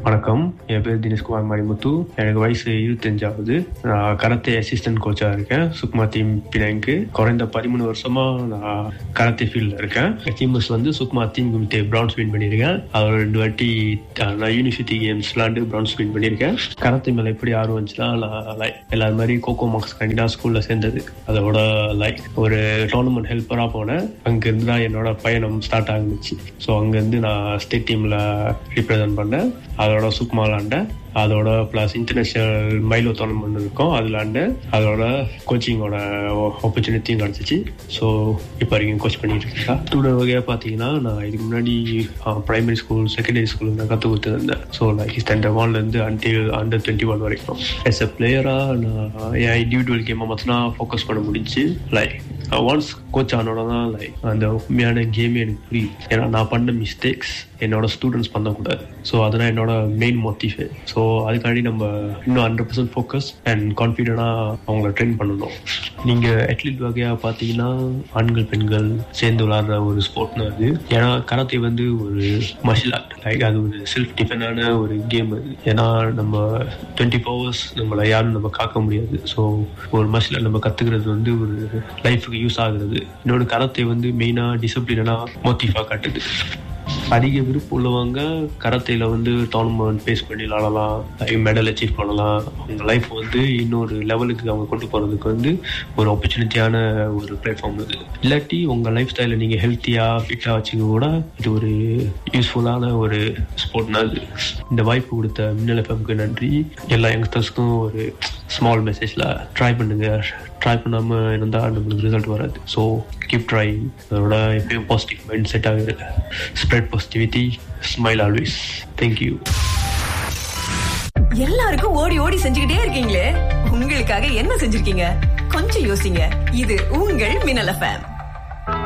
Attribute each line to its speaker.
Speaker 1: வணக்கம் என் பேர் தினேஷ்குமார் மணிமுத்து எனக்கு வயசு இருபத்தஞ்சாவது நான் கராத்தே அசிஸ்டன்ட் கோச்சா இருக்கேன் சுக்மா டீம் பினாங்கு குறைந்த பதிமூணு வருஷமா நான் கராத்தே ஃபீல்ட்ல இருக்கேன் டீமஸ் வந்து சுக்மா டீம் குமிட்டே பிரான்ஸ் வின் பண்ணியிருக்கேன் அதோட ரெண்டு வாட்டி அஹ், நான் யூனிவர்சிட்டி கேம்ஸ் விளாண்டு பிரான்ஸ் வின் பண்ணியிருக்கேன் கராத்தே மேல எப்படி ஆர்வம் வந்துச்சுன்னா நான் லைக் எல்லாரும் மாதிரி கோகோ மார்க்ஸ் கண்டி தான் ஸ்கூல்ல சேர்ந்தது அதோட லைக் ஒரு டோர்னமெண்ட் ஹெல்ப்பரா போனேன் அங்க இருந்து தான் என்னோட பயணம் ஸ்டார்ட் ஆகுச்சு ஸோ அங்கேருந்து நான் ஸ்டேட் டீம்ல ரிப்ரசென்ட் பண்ணேன் அதோட சுக்மா விளாண்டேன் அதோட ப்ளஸ் இன்டர்நேஷனல் மைலோ டோர்னமெண்ட் இருக்கும் அது விளாண்டேன் அதோட கோச்சிங்கோட ஆப்பர்ச்சுனிட்டியும் கிடச்சிச்சு ஸோ இப்போ வரைக்கும் கோச் பண்ணிட்டு இருக்கேன் ஸ்டூடெண்ட் வகையாக பார்த்தீங்கன்னா நான் இதுக்கு முன்னாடி ப்ரைமரி ஸ்கூல் செகண்டரி ஸ்கூல் நான் கற்றுக் கொடுத்துருந்தேன் ஸோ லைக் ஸ்டாண்டர்ட் ஒன்லேருந்து அன்டில் அண்டர் டுவெண்ட்டி ஒன் வரைக்கும் எஸ் எ பிளேயராக நான் என் இண்டிவிஜுவல் கேமை மட்டும் தான் ஃபோக்கஸ் பண்ண முடிஞ்சு லைக் ஒன்ஸ் கோச் ஆனோட தான் லைக் அந்த உண்மையான கேமே எனக்கு புரியும் ஏன்னா நான் பண்ண மிஸ்டேக்ஸ் என்னோட ஸ்டூடெண்ட்ஸ் பண்ணக்கூடாது ஸோ அதுதான் என்னோட மெயின் மோட்டிவே ஸோ அதுக்காண்டி நம்ம இன்னும் ஹண்ட்ரட் பர்சன்ட் ஃபோக்கஸ் அண்ட் கான்ஃபிடென்ட்டாக அவங்கள ட்ரெயின் பண்ணணும் நீங்கள் அத்லீட் வகையாக பார்த்தீங்கன்னா ஆண்கள் பெண்கள் சேர்ந்து விளாடுற ஒரு ஸ்போர்ட்னு அது ஏன்னா கராத்தே வந்து ஒரு மர்ஷியல் ஆர்ட் லைக் அது ஒரு செல்ஃப் டிஃபெண்டான ஒரு கேம் அது ஏன்னா நம்ம டுவெண்ட்டி ஹவர்ஸ் நம்மளை யாரும் நம்ம காக்க முடியாது ஸோ ஒரு மர்ஷியல் ஆர்ட் நம்ம கற்றுக்கிறது வந்து ஒரு லைஃபுக்கு யூஸ் ஆகுறது இன்னொன்று கராத்தே வந்து மெயினாக டிசிப்ளினாக மோட்டிஃபாக காட்டுது அதிக விருப்பம் உள்ளவங்க கராத்தேல வந்து டோர்னமெண்ட் ஃபேஸ் பண்ணி விளாடலாம் மெடல் அச்சீவ் பண்ணலாம் அவங்க லைஃப் வந்து இன்னொரு லெவலுக்கு அவங்க கொண்டு போகிறதுக்கு வந்து ஒரு ஆப்பர்ச்சுனிட்டியான ஒரு பிளாட்ஃபார்ம் இது இல்லாட்டி உங்கள் லைஃப் ஸ்டைலை நீங்கள் ஹெல்த்தியாக ஃபிட்டாக வச்சுக்க கூட இது ஒரு யூஸ்ஃபுல்லான ஒரு ஸ்போர்ட்னா இது இந்த வாய்ப்பு கொடுத்த மின்னல் எஃப்எம்க்கு நன்றி எல்லா யங்ஸ்டர்ஸ்க்கும் ஒரு ஸ்மால் மெசேஜில் ட்ரை பண்ணுங்க ட்ரை பண்ணாமல் இருந்தால் நம்மளுக்கு ரிசல்ட் வராது ஸோ கீப் ட்ரை அதோட எப்பயும் பாசிட்டிவ் மைண்ட் செட் ஆகுது spread positivity smile always thank you
Speaker 2: எல்லாருக்கும் ஓடி ஓடி செஞ்சுக்கிட்டே இருக்கீங்களே உங்களுக்காக என்ன செஞ்சிருக்கீங்க கொஞ்சம் யோசிங்க இது உங்கள் மின்னல் எஃப்எம்